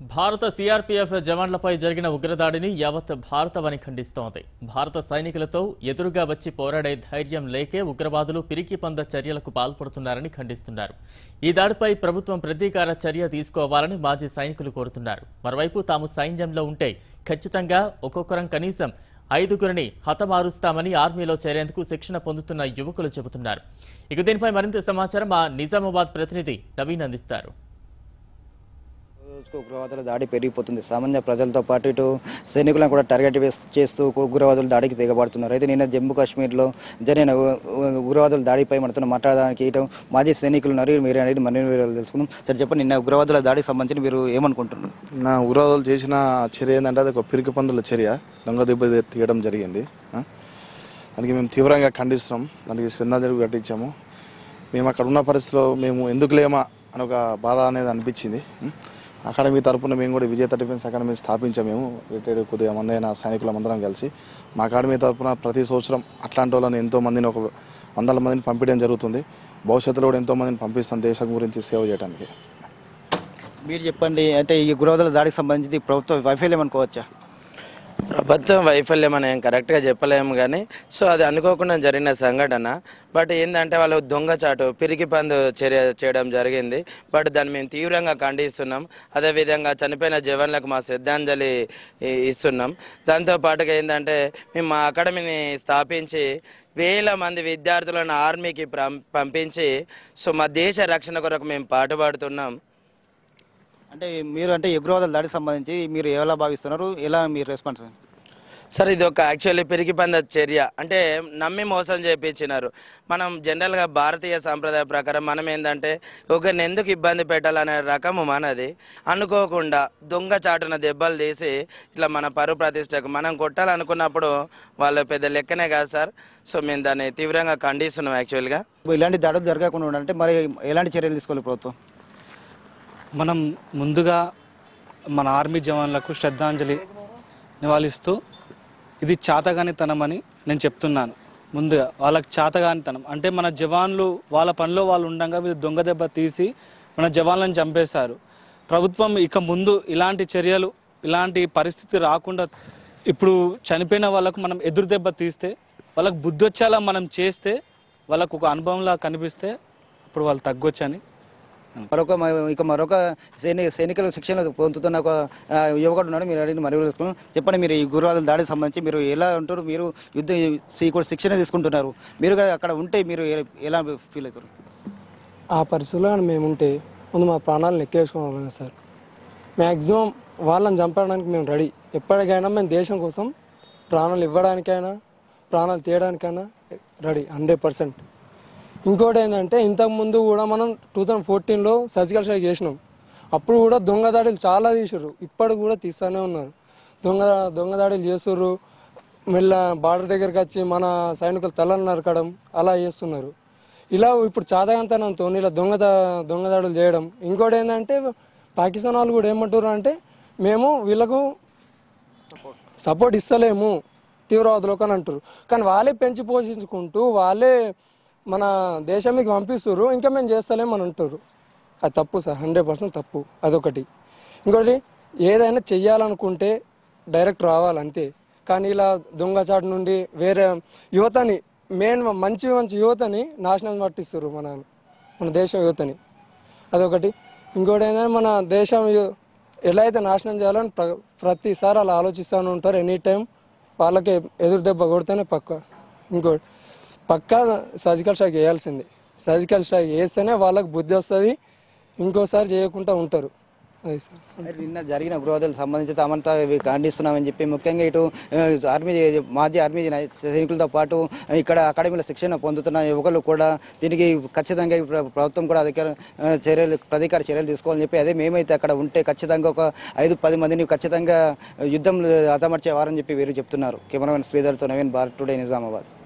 భారత సిఆర్పీఎఫ్ జవాన్లపై జరిగిన ఉగ్రదాడిని యావత్ భారతవని ఖండిస్తోంది భారత సైనికులతో ఎదురుగా వచ్చి పోరాడే ధైర్యం లేకే ఉగ్రవాదులు పిరికి పంద చర్యలకు పాల్పడుతున్నారని ఖండిస్తున్నారు ఈ దాడిపై ప్రభుత్వం ప్రతీకార చర్య తీసుకోవాలని మాజీ సైనికులు కోరుతున్నారు మరోవైపు తాము సైన్యంలో ఉంటే ఖచ్చితంగా ఒక్కొక్కరం కనీసం ఐదుగురిని హతమారుస్తామని ఆర్మీలో చేరేందుకు శిక్షణ పొందుతున్న యువకులు చెబుతున్నారు ఇక దీనిపై మరింత సమాచారం మా నిజామాబాద్ ప్రతినిధి నవీన్ అందిస్తారు రోజుకు ఉగ్రవాదుల దాడి పెరిగిపోతుంది సామాన్య ప్రజలతో పాటు ఇటు సైనికులను కూడా టార్గెట్ వేస్- చేస్తూ ఉగ్రవాదుల దాడికి తెగబడుతున్నారు అయితే నిన్న జమ్మూ కాశ్మీర్లో జరిగిన ఉ- ఉ- ఉగ్రవాదుల దాడిపై మనతో మాట్లాడడానికి ఇటు మాజీ సైనికులు ఉన్నారు మీరు అనేది మరిన్ని వివరాలు తెలుసుకుందాం సార్ చెప్పండి నిన్న ఉగ్రవాదుల దాడికి సంబంధించి మీరు ఏమనుకుంటున్నారు నా ఉగ్రవాదులు చేసిన చర్య ఏంటంటే అది ఒక పిరికి పందుల చర్య దొంగ దెబ్బ తీయడం జరిగింది ఆ? దానికి మేము తీవ్రంగా ఖండిస్తున్నాం దానికి శ్రద్ధాంజలి కట్టించాము మేము అక్కడ ఉన్న పరిస్థితిలో మేము ఎందుకు లేమా అని ఒక బాధ అనేది అనిపించింది ఉం? అకాడమీ తరపున మేము కూడా విజేత డిఫెన్స్ అకాడమీ స్థాపించాము మేము రిటైర్డ్ కొద్దిగా మంది అయిన సైనికులం అందరం కలిసి మా అకాడమీ తరపున ప్రతి సంవత్సరం అట్లాంటి వాళ్ళని ఎంతో మందిని ఒక వందల మందిని పంపించడం జరుగుతుంది భవిష్యత్తులో కూడా ఎంతో మందిని పంపిస్తాం దేశం గురించి సేవ చేయడానికి మీరు చెప్పండి అంటే ఈ ఉగ్రవాదుల దాడికి సంబంధించి ప్రభుత్వ వైఫల్యం అనుకోవచ్చా ప్రభుత్వం వైఫల్యం అని ఏం కరెక్ట్గా చెప్పలేము కానీ సో అది అనుకోకుండా జరిగిన సంఘటన బట్ ఏంటంటే వాళ్ళు దొంగచాటు పిరికి పందు చర్య చేయడం జరిగింది బట్ దాన్ని మేము తీవ్రంగా ఖండిస్తున్నాం అదేవిధంగా చనిపోయిన జవాన్లకు మా శ్రద్ధాంజలి ఇ- ఇస్తున్నాం దాంతో పాటుగా ఏంటంటే మేము మా అకాడమీని స్థాపించి వేల మంది విద్యార్థులను ఆర్మీకి పం- పంపించి సో మా దేశ రక్షణ కొరకు మేము పాటుపడుతున్నాం అంటే మీరు అంటే ఈ ఉగ్రవాదుల దాడికి సంబంధించి మీరు ఎలా భావిస్తున్నారు ఎలా మీరు రెస్పాన్స్ సార్ ఇది ఒక యాక్చువల్లీ పిరికి పంద చర్య అంటే నమ్మి మోసం చేపించినారు మనం జనరల్గా భారతీయ సాంప్రదాయ ప్రకారం మనం ఏంటంటే ఒకరిని ఎందుకు ఇబ్బంది పెట్టాలనే రకము మనది అనుకోకుండా దొంగ చాటున దెబ్బలు తీసి ఇట్లా మన పరు ప్రతిష్టకు మనం కొట్టాలనుకున్నప్పుడు వాళ్ళు పెద్ద లెక్కనే కాదు సార్ సో మేము దాన్ని తీవ్రంగా ఖండిస్తున్నాం యాక్చువల్గా ఇలాంటి దాడులు జరగకుండా ఉండాలంటే మరి ఎలాంటి చర్యలు తీసుకోవాలి ప్రభుత్వం మనం ముందుగా మన ఆర్మీ జవాన్లకు శ్రద్ధాంజలి నివాళిస్తూ ఇది చాతగానితనం అని నేను చెప్తున్నాను ముందుగా వాళ్ళకి చాతగానితనం అంటే మన జవాన్లు వాళ్ళ పనిలో వాళ్ళు ఉండగా వీళ్ళు దొంగ దెబ్బ తీసి మన జవాన్లను చంపేశారు ప్రభుత్వం ఇక ముందు ఇలాంటి చర్యలు ఇలాంటి పరిస్థితి రాకుండా ఇప్పుడు చనిపోయిన వాళ్ళకు మనం ఎదురు దెబ్బ తీస్తే వాళ్ళకు బుద్ధి వచ్చేలా మనం చేస్తే వాళ్ళకు ఒక అనుభవంలా కనిపిస్తే అప్పుడు వాళ్ళు తగ్గొచ్చని మరొక మ- ఇక మరొక సైనిక సైనికుల శిక్షణ పొందుతున్న ఒక ఆ, యువకుడు ఉన్నాడు మీరు అడిగిన మరి తెలుసుకున్నాం చెప్పండి మీరు ఈ గురువాదుల దాడికి సంబంధించి మీరు ఎలా ఉంటారు మీరు యుద్ధ సీ- శిక్షణ తీసుకుంటున్నారు మీరు కూడా అక్కడ ఉంటే మీరు ఎ- ఎలా ఫీల్ అవుతారు ఆ పరిస్థితిలో కానీ మేము ఉంటే ముందు మా ప్రాణాలను ఎక్కేసుకోవాలి కదా సార్ మ్యాక్సిమం వాళ్ళని చంపడానికి మేము రెడీ ఎప్పటికైనా మేము దేశం కోసం ప్రాణాలు ఇవ్వడానికైనా ప్రాణాలు తీయడానికైనా రెడీ హండ్రెడ్ పర్సెంట్ ఇంకోటి ఏంటంటే ఇంతకుముందు కూడా మనం టూ థౌజండ్ ఫోర్టీన్లో సర్జికల్ స్ట్రైక్ చేసినాం అప్పుడు కూడా దొంగ దాడులు చాలా తీసారు ఇప్పటికి కూడా తీస్తూనే ఉన్నారు దొంగ దొంగ దాడులు చేస్తుర్రు మెల్ల బార్డర్ దగ్గరికి వచ్చి మన సైనికులు తలని నరకడం అలా చేస్తున్నారు ఇలా ఇప్పుడు చాదగంతనంతో ఇలా దొంగ దా- దొంగ దాడులు చేయడం ఇంకోటి ఏంటంటే పాకిస్తాన్ వాళ్ళు కూడా ఏమంటారు అంటే మేము వీళ్ళకు సపోర్ట్ ఇస్తలేము తీవ్రవాదులకు అని అంటారు కానీ వాళ్ళే పెంచి పోషించుకుంటూ వాళ్ళే మన దేశం మీకు పంపిస్తారు ఇంకా మేము చేస్తలేము అని అంటారు అది తప్పు సార్ హండ్రెడ్ పర్సెంట్ తప్పు అదొకటి ఇంకోటి ఏదైనా చెయ్యాలనుకుంటే డైరెక్ట్ రావాలి అంతే కానీ ఇలా దొంగచాటు నుండి వేరే యువతని మెయిన్ మంచి మంచి యువతని నాశనం పట్టిస్తారు మన మన దేశం యువతని అదొకటి ఇంకోటి ఏంటంటే మన దేశం యు- ఎలా అయితే నాశనం చేయాలని ప్ర ప్రతిసారి అలా ఆలోచిస్తూనే ఉంటారు ఎనీ టైం వాళ్ళకి ఎదురు దెబ్బ కొడితేనే పక్క ఇంకోటి పక్కా సర్జికల్ స్ట్రైక్ వేయాల్సిందే సర్జికల్ స్ట్రైక్ వేస్తేనే వాళ్ళకి బుద్ధి వస్తుంది ఇంకోసారి చేయకుండా ఉంటారు అది సార్ మరి నిన్న జరిగిన ఉగ్రవాదులకు సంబంధించి తామంతా ఇవి ఖండిస్తున్నామని చెప్పి ముఖ్యంగా ఇటు ఆ, ఆర్మీ మాజీ ఆర్మీ నాయ- సైనికులతో పాటు ఇక్కడ అకాడమీలో శిక్షణ పొందుతున్న యువకులు కూడా దీనికి ఖచ్చితంగా ఈ ప్ర- ప్రభుత్వం కూడా అధికార ఆ, చర్యలు ప్రతీకార చర్యలు తీసుకోవాలని చెప్పి అదే మేమైతే అక్కడ ఉంటే ఖచ్చితంగా ఒక ఐదు పది మందిని ఖచ్చితంగా యుద్ధం హతమర్చేవారని చెప్పి వీరు చెప్తున్నారు కెమెరామెన్ శ్రీధర్తో నవీన్ భారత్ టుడే నిజామాబాద్